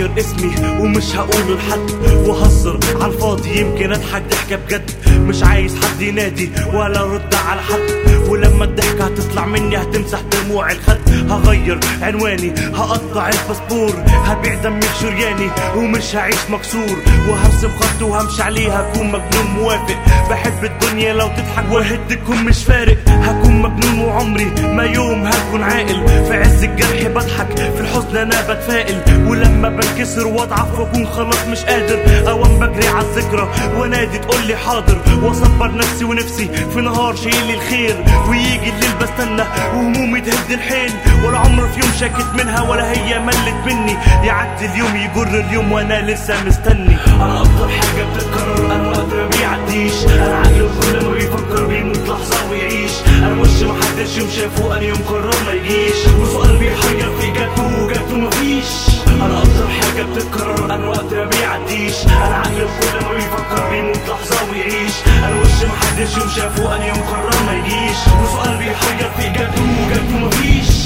اغير اسمي ومش هقوله لحد وهزر على الفاضي يمكن اضحك ضحكه بجد مش عايز حد ينادي ولا رد على حد ولما الضحكة هتطلع مني هتمسح دموع الخد هغير عنواني هقطع الباسبور هبيع دمي شرياني ومش هعيش مكسور وهرسم خط وهمشي عليه هكون مجنون موافق بحب الدنيا لو تضحك وهدكم مش فارق هكون مجنون وعمري ما يوم هكون عاقل في عز الجرح بضحك في الحزن انا بتفائل ولما بنكسر واضعف واكون خلاص مش قادر اوام بجري على الذكرى ونادي تقول لي حاضر واصبر نفسي ونفسي في نهار شايل لي الخير ويجي الليل بستنى وهمومي تهد الحيل ولا عمر في يوم شاكت منها ولا هي ملت مني يعدي اليوم يجر اليوم وانا لسه مستني انا اكتر حاجه بتتكرر انا وقت ما بيعديش انا عقلي كل ما بيفكر بيموت لحظه ويعيش انا وش محدش يوم شافه انا يوم قرر ما يجيش وسؤال بيحير في جاته وجاته مفيش انا اكتر حاجه بتتكرر انا وقت ما بيعديش انا عقلي كل ما بيفكر بيموت لحظه ويعيش انا وش محدش يوم شافه انا يوم قرر ما يجيش وسؤال بيحير في جاته وجاته مفيش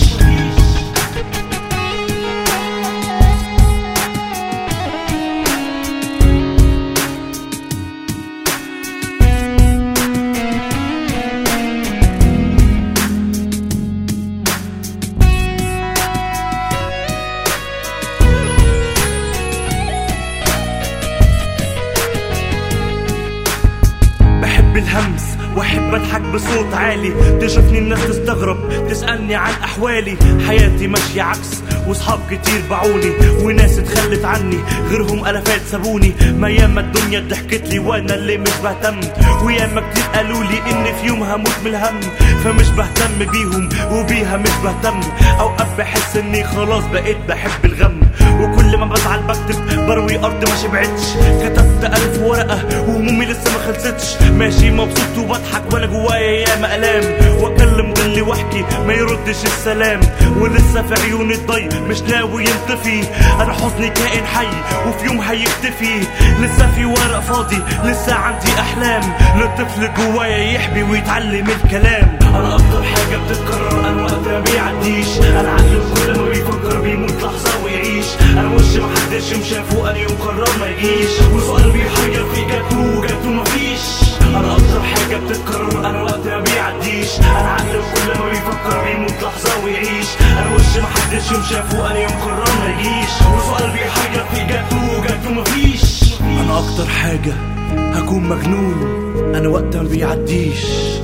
بحب الهمس واحب اضحك بصوت عالي تشوفني الناس تستغرب تسألني عن احوالي حياتي ماشية عكس واصحاب كتير باعوني وناس اتخلت عني غيرهم الافات سابوني ما ياما الدنيا ضحكت لي وانا اللي مش بهتم وياما كتير قالوا لي ان في يوم هموت من الهم فمش بهتم بيهم وبيها مش بهتم اوقات بحس اني خلاص بقيت بحب الغم وكل ما بزعل بكتب بروي ارض ما شبعتش كتبت الف ورقه وهمومي لسه ما خلصتش ماشي مبسوط وبضحك وانا جوايا ياما الام واكلم ضلي واحكي ما يردش السلام ولسه في عيوني الضي مش ناوي ينطفي انا حزني كائن حي وفي يوم هيختفي لسه في ورق فاضي لسه عندي احلام للطفل جوايا يحبي ويتعلم الكلام انا اكتر حاجه بتتكرر انا وقت ما بيعديش انا عقلي كل ما بيفكر بيموت لحظه ويعيش انا وش محدش يوم شافه انا يوم قرر ما يجيش وسؤال بيحير في جاته وجاته مفيش انا اكتر حاجه بتتكرر انا وقت ما بيعديش انا عقلي كل ما بيفكر بيموت لحظه ويعيش انا وش محدش يوم شافه انا يوم قرر ما يجيش وسؤال بيحير في جاته وجاته مفيش انا اكتر حاجه هكون مجنون انا وقت ما بيعديش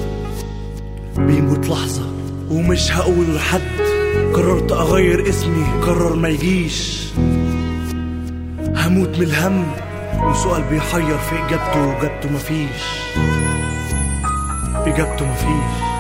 بيموت لحظة ومش هقول لحد قررت اغير اسمي قرر ما يجيش هموت من الهم وسؤال بيحير في اجابته واجابته مفيش اجابته مفيش